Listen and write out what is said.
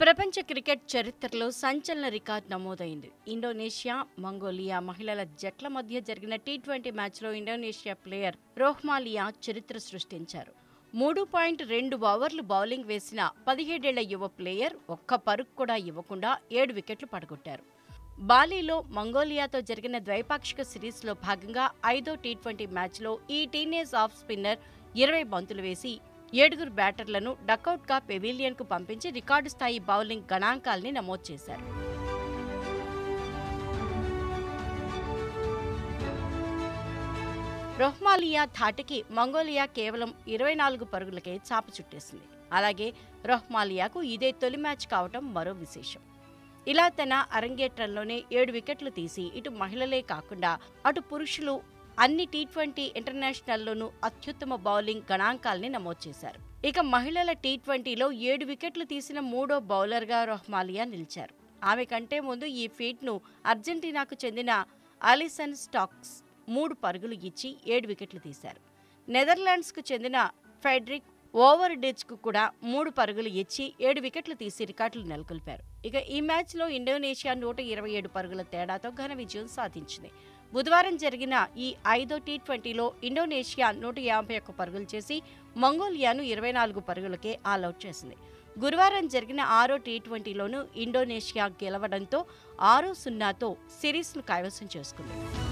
ప్రపంచ క్రికెట్ చరిత్రలో సంచలన రికార్డ్ నమోదైంది ఇండోనేషియా మంగోలియా మహిళల జట్ల మధ్య జరిగిన టీ ట్వంటీ మ్యాచ్లో ఇండోనేషియా ప్లేయర్ రోహ్మాలియా చరిత్ర సృష్టించారు మూడు పాయింట్ రెండు ఓవర్లు బౌలింగ్ వేసిన పదిహేడేళ్ల యువ ప్లేయర్ ఒక్క పరుగు కూడా ఇవ్వకుండా ఏడు వికెట్లు పడగొట్టారు బాలీలో మంగోలియాతో జరిగిన ద్వైపాక్షిక సిరీస్లో భాగంగా ఐదో టీ ట్వంటీ మ్యాచ్లో ఈ టీనేజ్ ఆఫ్ స్పిన్నర్ ఇరవై బంతులు వేసి ఏడుగురు బ్యాటర్లను డకౌట్గా పెవిలియన్కు పంపించి రికార్డు స్థాయి బౌలింగ్ గణాంకాల్ని నమోదు చేశారు రొహ్మాలియా ధాటికి మంగోలియా కేవలం ఇరవై నాలుగు పరుగులకే చాప చుట్టేసింది అలాగే రొహ్మాలియాకు ఇదే తొలి మ్యాచ్ కావటం మరో విశేషం ఇలా తన అరంగేట్రంలోనే ఏడు వికెట్లు తీసి ఇటు మహిళలే కాకుండా అటు పురుషులు అన్ని టీ ట్వంటీ ఇంటర్నేషనల్లోనూ అత్యుత్తమ బౌలింగ్ గణాంకాల్ని నమోదు చేశారు ఇక మహిళల టీ ట్వంటీలో ఏడు వికెట్లు తీసిన మూడో బౌలర్గా రొహ్మాలియా నిలిచారు ఆమె కంటే ముందు ఈ ఫీట్ను అర్జెంటీనాకు చెందిన అలిసన్ స్టాక్స్ మూడు పరుగులు ఇచ్చి ఏడు వికెట్లు తీశారు నెదర్లాండ్స్కు చెందిన ఫెడ్రిక్ ఓవర్ కు కూడా మూడు పరుగులు ఇచ్చి ఏడు వికెట్లు తీసి రికార్డులు నెలకొల్పారు ఇక ఈ మ్యాచ్లో ఇండోనేషియా నూట ఇరవై ఏడు పరుగుల తేడాతో ఘన విజయం సాధించింది బుధవారం జరిగిన ఈ ఐదో టీ ట్వంటీలో ఇండోనేషియా నూట యాభై ఒక్క పరుగులు చేసి మంగోలియాను ఇరవై నాలుగు పరుగులకే ఆల్అవుట్ చేసింది గురువారం జరిగిన ఆరో టీ ట్వంటీలోనూ ఇండోనేషియా గెలవడంతో ఆరు సున్నాతో సిరీస్ను కైవసం చేసుకుంది